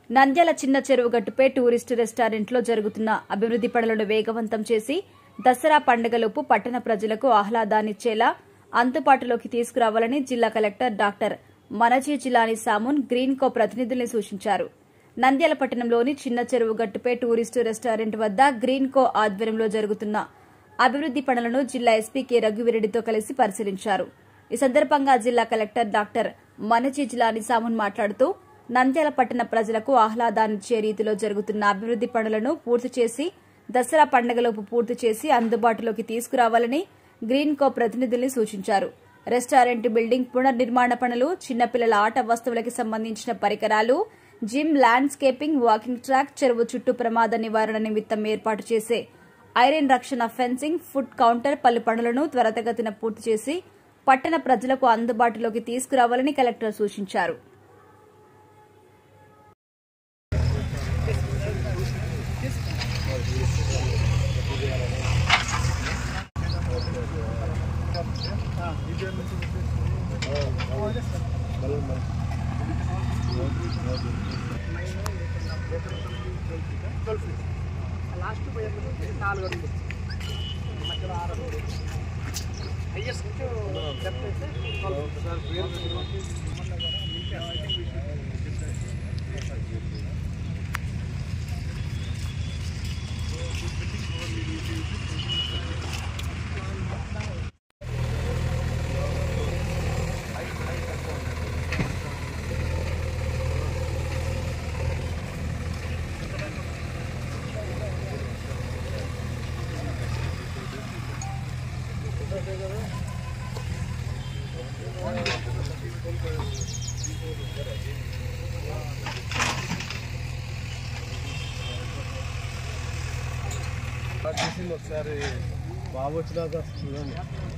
నంద్యాల చిన్న చెరువు గట్టుపై టూరిస్టు రెస్టారెంట్లో జరుగుతున్న అభివృద్ది పనులను వేగవంతం చేసి దసరా పండుగలోపు పట్టణ ప్రజలకు ఆహ్లాదాన్నిచ్చేలా అందుబాటులోకి తీసుకురావాలని జిల్లా collector doctor Manazir Jilani Samoon green ప్రతినిధుల్ని సూచించారు నంద్యాల పట్టణంలోని చిన్న చెరువు గట్టుపై టూరిస్టు రెస్టారెంట్ వద్ద గ్రీన్ కో ఆధ్వర్యంలో జరుగుతున్న అభివృద్ది పనులను జిల్లా ఎస్పీ కె రఘువీరెడ్డితో కలిసి పరిశీలించారు ఈ సందర్భంగా జిల్లా కలెక్టర్ డాక్టర్ మనజీ జిలాని సామున్ మాట్లాడుతూ నంద్యాల పట్టణ ప్రజలకు ఆహ్లాదాన్నిచ్చే రీతిలో జరుగుతున్న అభివృద్ది పనులను పూర్తి చేసి దసరా పండుగలోపు పూర్తి చేసి అందుబాటులోకి తీసుకురావాలని గ్రీన్ కో ప్రతినిధుల్ని సూచించారు రెస్టారెంట్ బిల్డింగ్ పునర్నిర్మాణ పనులు చిన్నపిల్లల ఆట వస్తువులకి సంబంధించిన పరికరాలు జిమ్ ల్యాండ్స్కేపింగ్ వాకింగ్ ట్రాక్ చెరువు చుట్టూ ప్రమాద నివారణ నిమిత్తం ఏర్పాటు చేసే ఐరన్ రక్షణ ఫెన్సింగ్ ఫుడ్ కౌంటర్ పలు పనులను త్వరితగతిన పూర్తి చేసి పట్టణ ప్రజలకు అందుబాటులోకి తీసుకురావాలని కలెక్టర్ సూచించారు లాస్ట్ పోయేది నాలుగు అడుగులు మధ్యలో ఆరు అడుగులు హైయెస్ట్ డెప్త్ అయితే చేసింది ఒకసారి బాబు వచ్చినాక చూడండి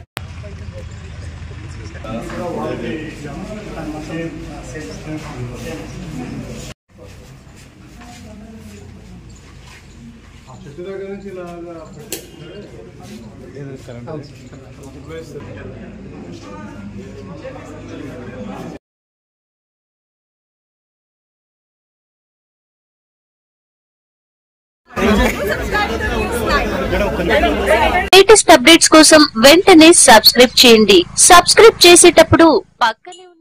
ఆ చెట్టు దగ్గర నుంచి ఇలాగా లేటెస్ట్ అప్డేట్స్ కోసం వెంటనే సబ్స్క్రైబ్ చేయండి సబ్స్క్రైబ్ చేసేటప్పుడు పక్కనే ఉన్న